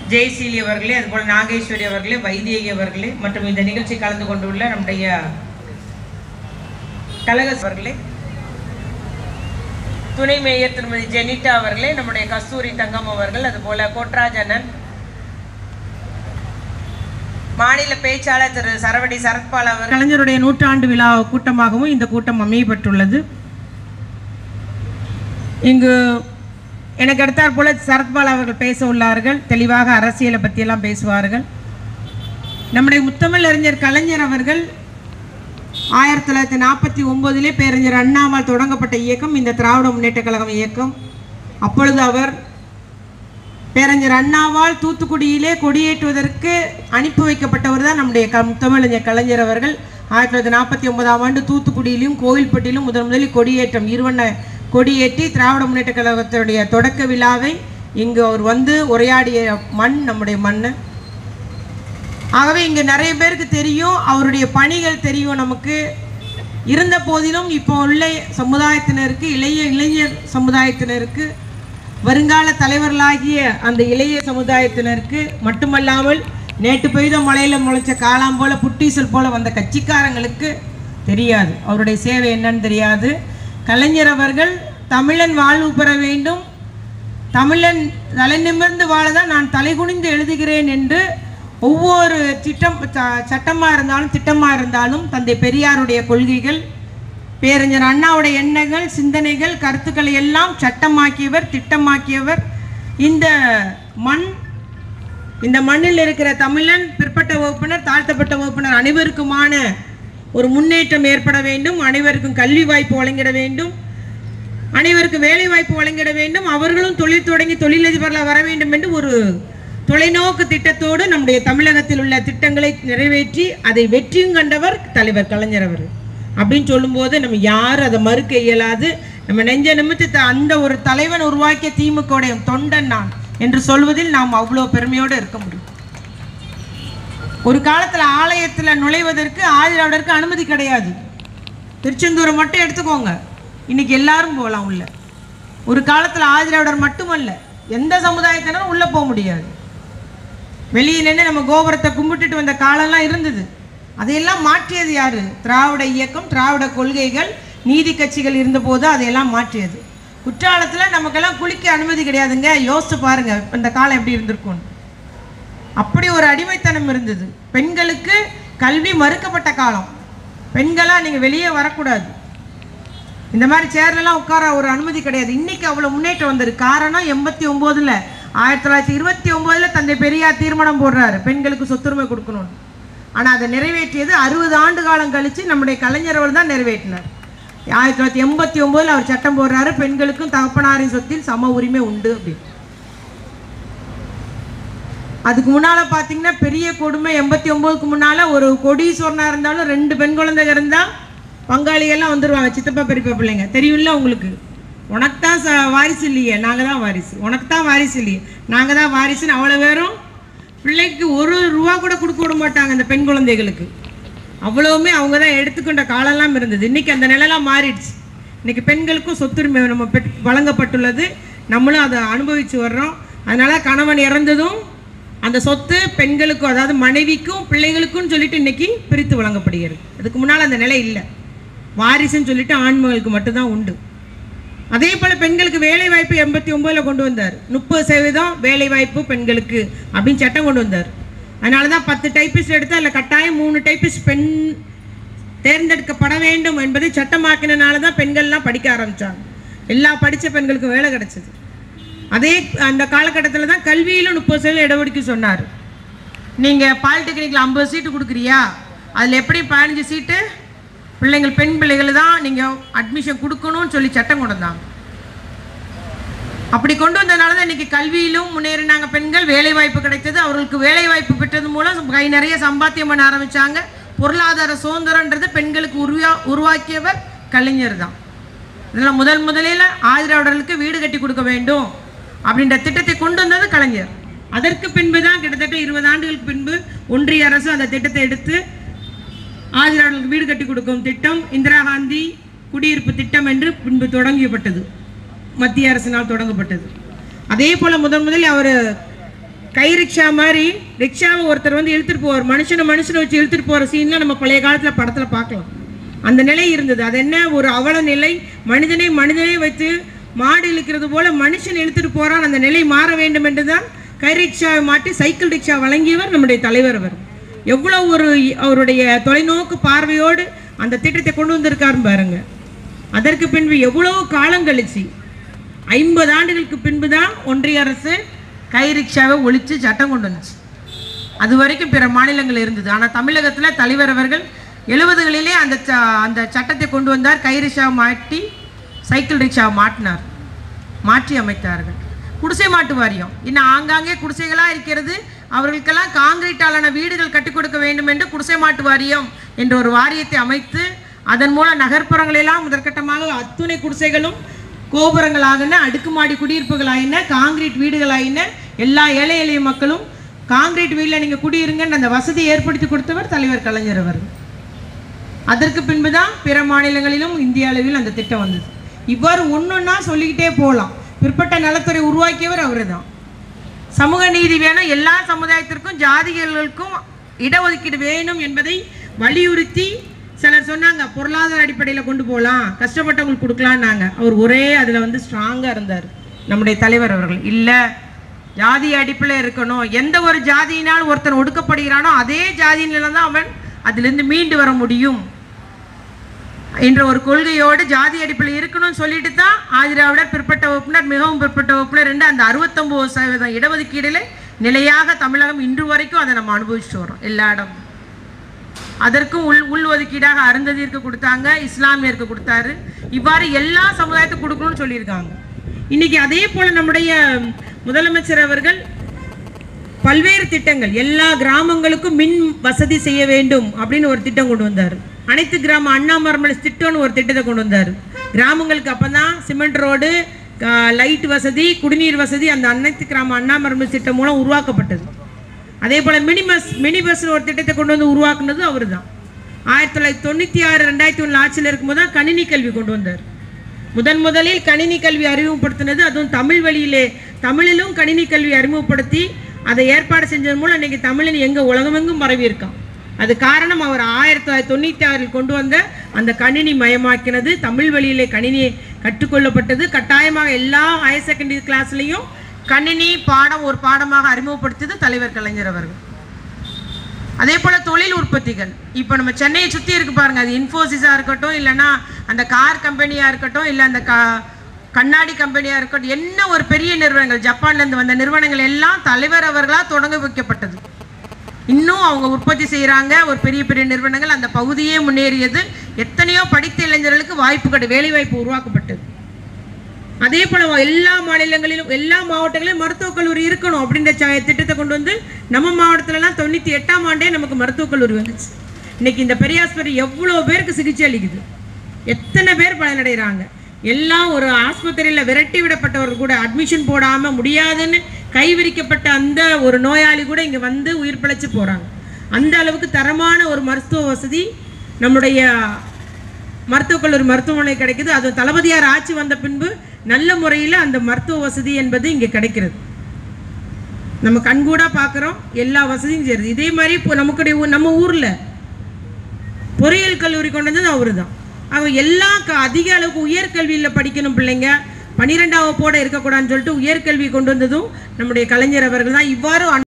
ஜெயசீலி அவர்களே அதுபோல் நாகேஸ்வரி அவர்களே வைதேகி அவர்களே மற்றும் இந்த நிகழ்ச்சி கலந்து கொண்டுள்ள நம்முடைய கழக அவர்களே துணை மேயர் திருமதி ஜெனிட்டா அவர்களே நம்முடைய கஸ்தூரி தங்கம் அவர்கள் அதுபோல கோட்ராஜனன் மாநில பேச்சாளர் திரு சரவடி சரத்பால் அவர் கலைஞருடைய நூற்றாண்டு விழா கூட்டமாகவும் இந்த கூட்டம் அமையப்பட்டுள்ளது இங்கு எனக்கு அடுத்தாற் போல சரத்பால் அவர்கள் பேச உள்ளார்கள் தெளிவாக அரசியலை பற்றியெல்லாம் பேசுவார்கள் நம்முடைய முத்தமிழ் அறிஞர் கலைஞர் அவர்கள் ஆயிரத்தி தொள்ளாயிரத்தி நாற்பத்தி ஒம்போதிலே பேரறிஞர் அண்ணாவால் தொடங்கப்பட்ட இயக்கம் இந்த திராவிட முன்னேற்ற கழகம் இயக்கம் அப்பொழுது அவர் பேரறிஞர் அண்ணாவால் தூத்துக்குடியிலே கொடியேற்றுவதற்கு அனுப்பி வைக்கப்பட்டவர் தான் நம்முடைய க முத்தமிழறிஞர் கலைஞர் அவர்கள் ஆயிரத்தி தொள்ளாயிரத்தி நாற்பத்தி ஒன்பதாம் ஆண்டு தூத்துக்குடியிலும் கோவில்பட்டியிலும் முதன் முதலில் கொடியேற்றம் இருவண்ண கொடியேற்றி திராவிட முன்னேற்ற கழகத்தினுடைய தொடக்க விழாவை இங்கு அவர் வந்து உரையாடிய மண் நம்முடைய மண் ஆகவே இங்கே நிறைய பேருக்கு தெரியும் அவருடைய பணிகள் தெரியும் நமக்கு இருந்த போதிலும் இப்போ உள்ள சமுதாயத்தினருக்கு இளைய இளைஞர் சமுதாயத்தினருக்கு வருங்கால தலைவர்களாகிய அந்த இளைய சமுதாயத்தினருக்கு மட்டுமல்லாமல் நேற்று பெய்த மழையில் முளைச்ச காளாம் போல புட்டீசல் போல வந்த கட்சிக்காரங்களுக்கு தெரியாது அவருடைய சேவை என்னன்னு தெரியாது கலைஞர் அவர்கள் தமிழன் வாழ்வு பெற வேண்டும் தமிழன் தலை நிமிர்ந்து வாழதான் நான் தலைகுனிந்து எழுதுகிறேன் என்று ஒவ்வொரு திட்டம் ச- சட்டமா இருந்தாலும் திட்டமா இருந்தாலும் தந்தை பெரியாருடைய கொள்கைகள் பேரறிஞர் அண்ணாவுடைய எண்ணங்கள் சிந்தனைகள் கருத்துக்களை எல்லாம் சட்டமாக்கியவர் திட்டமாக்கியவர் இந்த மண் இந்த மண்ணில் இருக்கிற தமிழன் பிற்பட்ட வகுப்பினர் தாழ்த்தப்பட்ட வகுப்பினர் அனைவருக்குமான ஒரு முன்னேற்றம் ஏற்பட வேண்டும் அனைவருக்கும் கல்வி வாய்ப்பு வழங்கிட வேண்டும் அனைவருக்கும் வேலை வாய்ப்பு வழங்கிட வேண்டும் அவர்களும் தொழில் தொடங்கி தொழிலதிபர்களாக வர வேண்டும் என்று ஒரு தொலைநோக்கு திட்டத்தோடு நம்முடைய தமிழகத்தில் உள்ள திட்டங்களை நிறைவேற்றி அதை வெற்றியும் கண்டவர் தலைவர் கலைஞர் அவர் அப்படின்னு சொல்லும்போது நம்ம யாரும் அதை மறுக்க இயலாது நம்ம நெஞ்ச நிமித்து த- அந்த ஒரு தலைவன் உருவாக்கிய திமுகவுடைய தொண்டன் நான் என்று சொல்வதில் நாம் அவ்வளோ பெருமையோடு இருக்க முடியும் ஒரு காலத்துல ஆலயத்துல நுழைவதற்கு ஆதிராவிடருக்கு அனுமதி கிடையாது திருச்செந்தூரை மட்டும் எடுத்துக்கோங்க இன்னைக்கு எல்லாரும் போகலாம் உள்ள ஒரு காலத்துல ஆதிராவிடர் மட்டுமல்ல எந்த சமுதாயத்தினரும் உள்ள போக முடியாது வெளியே நின்று நம்ம கோபுரத்தை கும்பிட்டுட்டு வந்த காலம்லாம் இருந்தது அதையெல்லாம் மாற்றியது யாரு திராவிட இயக்கம் திராவிட கொள்கைகள் நீதி கட்சிகள் இருந்தபோது அதையெல்லாம் மாற்றியது குற்றாலத்தில் நமக்கெல்லாம் குளிக்க அனுமதி கிடையாதுங்க யோசிச்சு பாருங்க இப்ப இந்த காலம் எப்படி இருந்திருக்கும் அப்படி ஒரு அடிமைத்தனம் இருந்தது பெண்களுக்கு கல்வி மறுக்கப்பட்ட காலம் பெண்களா நீங்க வெளியே வரக்கூடாது இந்த மாதிரி சேர்லலாம் உட்கார ஒரு அனுமதி கிடையாது இன்னைக்கு அவ்வளோ முன்னேற்றம் வந்திருக்கு காரணம் எண்பத்தி ஒம்போதுல ஆயிரத்தி தொள்ளாயிரத்தி இருபத்தி ஒம்போதுல தந்தை பெரியார் தீர்மானம் போடுறாரு பெண்களுக்கு சொத்துரிமை கொடுக்கணும்னு ஆனால் அதை நிறைவேற்றியது அறுபது ஆண்டு காலம் கழிச்சு நம்முடைய கலைஞர் அவர் தான் நிறைவேற்றினார் ஆயிரத்தி தொள்ளாயிரத்தி எண்பத்தி ஒம்போதில் அவர் சட்டம் போடுறாரு பெண்களுக்கும் தகப்பனாரின் சொத்தில் சம உரிமை உண்டு அப்படின்னு அதுக்கு முன்னால பாத்தீங்கன்னா பெரிய கொடுமை எண்பத்தி ஒன்பதுக்கு முன்னால ஒரு கொடீஸ்வரனா இருந்தாலும் ரெண்டு பெண் குழந்தைங்க இருந்தா பங்காளிகள்லாம் வந்துருவாங்க சித்தப்பா பெரியப்பா பிள்ளைங்க தெரியும்ல உங்களுக்கு உனக்கு தான் ச- வாரிசு இல்லையே நாங்க தான் வாரிசு உனக்கு தான் வாரிசு இல்லையே நாங்க தான் வாரிசுன்னு அவ்வளோ பேரும் பிள்ளைக்கு ஒரு ரூபா கூட கொடுக்க விட மாட்டாங்க அந்த பெண் குழந்தைகளுக்கு அவ்வளவுமே அவங்க தான் எடுத்துக்கொண்ட காலம்லாம் இருந்தது இன்னைக்கு அந்த நிலைலாம் மாறிடுச்சு இன்னைக்கு பெண்களுக்கும் சொத்துரிமை நம்ம பெற் வழங்கப்பட்டுள்ளது நம்மளும் அதை அனுபவிச்சு வர்றோம் அதனால கணவன் இறந்ததும் அந்த சொத்து பெண்களுக்கும் அதாவது மனைவிக்கும் பிள்ளைகளுக்கும் சொல்லிட்டு இன்னைக்கு பிரித்து வழங்கப்படுகிறது அதுக்கு முன்னால் அந்த நிலை இல்லை வாரிசுன்னு சொல்லிட்டு ஆண்மகளுக்கு மட்டும்தான் உண்டு அதே போல பெண்களுக்கு வேலை வாய்ப்பு எண்பத்தி ஒன்பதுல கொண்டு வந்தார் முப்பது சதவீதம் வேலை வாய்ப்பு பெண்களுக்கு அப்படின்னு சட்டம் கொண்டு வந்தார் அதனால தான் பத்து டைப்பிஸ்ட் எடுத்து அதில் கட்டாயம் மூணு டைப்பிஸ்ட் பெண் தேர்ந்தெடுக்கப்பட வேண்டும் என்பதை சட்டமாக்கினால தான் பெண்கள்லாம் படிக்க ஆரம்பிச்சாங்க எல்லா படித்த பெண்களுக்கும் வேலை கிடைச்சது அதே அந்த காலகட்டத்தில் தான் கல்வியிலும் முப்பது சதவீதம் இடஒதுக்கி சொன்னார் நீங்கள் பாலிடெக்னிக்கில் ஐம்பது சீட்டு கொடுக்குறியா அதில் எப்படி பதினஞ்சு சீட்டு பிள்ளைங்கள் பெண் பிள்ளைகள் தான் நீங்கள் அட்மிஷன் கொடுக்கணும்னு சொல்லி சட்டம் கொண்டு வந்தாங்க அப்படி கொண்டு வந்ததுனால தான் இன்னைக்கு கல்வியிலும் முன்னேறினாங்க பெண்கள் வேலை வாய்ப்பு கிடைத்தது அவர்களுக்கு வேலை வாய்ப்பு பெற்றது மூலம் கை நிறைய சம்பாத்தியம் பண்ண ஆரம்பிச்சாங்க பொருளாதார சுதந்திரன்றது பெண்களுக்கு உருவா உருவாக்கியவர் கலைஞர் தான் இதில் முதல் முதலில் ஆதிராவிடர்களுக்கு வீடு கட்டி கொடுக்க வேண்டும் அப்படின்ற திட்டத்தை கொண்டு வந்தது கலைஞர் அதற்கு பின்பு தான் கிட்டத்தட்ட இருபது ஆண்டுகளுக்கு பின்பு ஒன்றிய அரசு அந்த திட்டத்தை எடுத்து ஆதிராவிடர்களுக்கு வீடு கட்டி கொடுக்கும் திட்டம் இந்திரா காந்தி குடியிருப்பு திட்டம் என்று பின்பு தொடங்கப்பட்டது மத்திய அரசினால் தொடங்கப்பட்டது அதே போல முதன் முதலில் அவர் கை ரிக்ஷா மாதிரி ரிக்ஷாவை ஒருத்தர் வந்து இழுத்துட்டு போவார் மனுஷனை மனுஷனை வச்சு இழுத்துட்டு போகிற சீன்லாம் நம்ம பழைய காலத்தில் படத்தில் பார்க்கலாம் அந்த நிலை இருந்தது அது என்ன ஒரு அவல நிலை மனிதனை மனிதனை வைத்து மாடு இழுக்கிறது போல மனுஷன் இழுத்துட்டு போறான் அந்த நிலை மாற வேண்டும் என்று தான் கை ரிக்ஷாவை மாட்டி சைக்கிள் ரிக்ஷா வழங்கியவர் நம்முடைய தலைவர் அவர் எவ்வளோ ஒரு அவருடைய தொலைநோக்கு பார்வையோடு அந்த திட்டத்தை கொண்டு வந்திருக்காரு பாருங்க அதற்கு பின்பு எவ்வளோ காலம் கழிச்சு ஐம்பது ஆண்டுகளுக்கு பின்பு தான் ஒன்றிய அரசு கை ரிக்ஷாவை ஒழித்து சட்டம் கொண்டு வந்துச்சு அது வரைக்கும் பிற மாநிலங்கள் இருந்தது ஆனால் தமிழகத்தில் தலைவர் அவர்கள் எழுபதுகளிலே அந்த ச அந்த சட்டத்தை கொண்டு வந்தார் கை ரிக்ஷாவை மாட்டி சைக்கிள் ரிக்ஷாவை மாட்டினார் மாற்றி அமைத்தார்கள் குடிசை மாட்டு வாரியம் இன்னும் ஆங்காங்கே குடிசைகளாக இருக்கிறது அவர்களுக்கெல்லாம் காங்கிரீட்டாலான வீடுகள் கட்டிக் கொடுக்க வேண்டும் என்று குடிசை மாட்டு வாரியம் என்ற ஒரு வாரியத்தை அமைத்து அதன் மூலம் நகர்ப்புறங்களெல்லாம் முதற்கட்டமாக அத்துணை குடிசைகளும் கோபுரங்களாகின அடுக்குமாடி குடியிருப்புகளாயின காங்கிரீட் வீடுகளாயின எல்லா ஏழை எளிய மக்களும் காங்கிரீட் வீட்டில் நீங்கள் குடியிருங்கன்னு அந்த வசதியை ஏற்படுத்தி கொடுத்தவர் தலைவர் கலைஞர் அவர்கள் அதற்கு பின்பு தான் பிற மாநிலங்களிலும் இந்திய அளவில் அந்த திட்டம் வந்தது இவ்வாறு ஒன்றொன்னா சொல்லிக்கிட்டே போகலாம் பிற்பட்ட நலத்துறை உருவாக்கியவர் அவர் தான் சமூக நீதி வேணும் எல்லா சமுதாயத்திற்கும் ஜாதிகளுக்கும் இடஒதுக்கீடு வேணும் என்பதை வலியுறுத்தி சிலர் சொன்னாங்க பொருளாதார அடிப்படையில் கொண்டு போகலாம் கஷ்டப்பட்டவங்களுக்கு கொடுக்கலான்னாங்க அவர் ஒரே அதில் வந்து ஸ்ட்ராங்காக இருந்தார் நம்முடைய தலைவர் அவர்கள் இல்லை ஜாதி அடிப்பில் இருக்கணும் எந்த ஒரு ஜாதியினால் ஒருத்தன் ஒடுக்கப்படுகிறானோ அதே ஜாதியினால தான் அவன் அதிலிருந்து மீண்டு வர முடியும் என்ற ஒரு கொள்கையோடு ஜாதி அடிப்பில் இருக்கணும்னு சொல்லிட்டு தான் ஆதிராவிடர் பிற்பட்ட வகுப்பினர் மிகவும் பிற்பட்ட வகுப்பினர் என்று அந்த அறுபத்தொம்போது சதவீதம் இடஒதுக்கீடுல நிலையாக தமிழகம் இன்று வரைக்கும் அதை நம்ம அனுபவிச்சுட்டு வரோம் எல்லா இடமும் அதற்கும் உள் உள் ஒதுக்கீடாக அருந்ததிற்கு கொடுத்தாங்க இஸ்லாமியருக்கு கொடுத்தாரு இவ்வாறு எல்லா சமுதாயத்துக்கும் கொடுக்கணும்னு சொல்லியிருக்காங்க இன்னைக்கு அதே போல நம்முடைய முதலமைச்சர் அவர்கள் பல்வேறு திட்டங்கள் எல்லா கிராமங்களுக்கும் மின் வசதி செய்ய வேண்டும் அப்படின்னு ஒரு திட்டம் கொண்டு வந்தார் அனைத்து கிராம அண்ணா மரமலை திட்டம்னு ஒரு திட்டத்தை கொண்டு வந்தார் கிராமங்களுக்கு அப்பதான் சிமெண்ட் ரோடு லைட் வசதி குடிநீர் வசதி அந்த அனைத்து கிராம அண்ணா மரமலை திட்டம் மூலம் உருவாக்கப்பட்டது அதே போல மினி பஸ் மினி பஸ் ஒரு திட்டத்தை கொண்டு வந்து உருவாக்குனது அவர் தான் ஆயிரத்தி தொள்ளாயிரத்தி தொண்ணூற்றி ஆறு ரெண்டாயிரத்தி ஒன்று ஆட்சியில் இருக்கும்போது தான் கணினி கல்வி கொண்டு வந்தார் முதன் முதலில் கணினி கல்வி அறிமுகப்படுத்தினது அதுவும் தமிழ் வழியிலே தமிழிலும் கணினி கல்வி அறிமுகப்படுத்தி அதை ஏற்பாடு செஞ்சது மூலம் இன்னைக்கு தமிழின் எங்க உலகமெங்கும் பரவி இருக்கான் அது காரணம் அவர் ஆயிரத்தி தொள்ளாயிரத்தி தொண்ணூற்றி ஆறில் கொண்டு வந்த அந்த கணினி மயமாக்கினது தமிழ் வழியிலே கணினி கற்றுக்கொள்ளப்பட்டது கட்டாயமாக எல்லா ஹையர் செகண்டரி கிளாஸ்லேயும் கணினி பாடம் ஒரு பாடமாக அறிமுகப்படுத்தியது தலைவர் கலைஞர் அவர்கள் அதே போல தொழில் உற்பத்திகள் இப்போ நம்ம சென்னையை சுற்றி இருக்கு பாருங்க அது இன்ஃபோசிஸாக இருக்கட்டும் இல்லைன்னா அந்த கார் கம்பெனியாக இருக்கட்டும் இல்லை அந்த கா கண்ணாடி கம்பெனியாக இருக்கட்டும் என்ன ஒரு பெரிய நிறுவனங்கள் ஜப்பான்லேருந்து வந்த நிறுவனங்கள் எல்லாம் தலைவர் அவர்களால் தொடங்க வைக்கப்பட்டது இன்னும் அவங்க உற்பத்தி செய்கிறாங்க ஒரு பெரிய பெரிய நிறுவனங்கள் அந்த பகுதியே முன்னேறியது எத்தனையோ படித்த இளைஞர்களுக்கு வாய்ப்பு கிடை வேலை வாய்ப்பு உருவாக்கப்பட்டது அதே போல எல்லா மாநிலங்களிலும் எல்லா மாவட்டங்களிலும் மருத்துவக் கல்லூரி இருக்கணும் அப்படின்ற ச- திட்டத்தை கொண்டு வந்து நம்ம மாவட்டத்துலலாம் தொண்ணூற்றி எட்டாம் ஆண்டே நமக்கு மருத்துவக் கல்லூரி வந்துச்சு இன்னைக்கு இந்த பெரியாஸ்பத்திரி எவ்வளோ பேருக்கு சிகிச்சை அளிக்குது எத்தனை பேர் பயனடைகிறாங்க எல்லாம் ஒரு ஆஸ்பத்திரியில் விரட்டி விடப்பட்டவர் கூட அட்மிஷன் போடாமல் முடியாதுன்னு கைவிரிக்கப்பட்ட அந்த ஒரு நோயாளி கூட இங்கே வந்து உயிர் பிழைச்சு போகிறாங்க அந்த அளவுக்கு தரமான ஒரு மருத்துவ வசதி நம்முடைய மருத்துவக் கல்லூரி மருத்துவமனை கிடைக்குது அது தளபதியார் ஆட்சி வந்த பின்பு நல்ல முறையில் அந்த மருத்துவ வசதி என்பது இங்கே கிடைக்கிறது நம்ம கண்கூடா பார்க்குறோம் எல்லா வசதியும் சேருது இதே மாதிரி இப்போ நமக்குடைய ஊ- நம்ம ஊரில் பொறியியல் கல்லூரி கொண்டு வந்தது அவரு தான் அவங்க எல்லா க- அதிக அளவுக்கு உயர்கல்வியில் படிக்கணும் பிள்ளைங்க பன்னிரெண்டாம் வகுப்போட இருக்கக்கூடாதுன்னு சொல்லிட்டு உயர்கல்வி கொண்டு வந்ததும் நம்முடைய கலைஞர் அவர்கள் தான் இவ்வாறு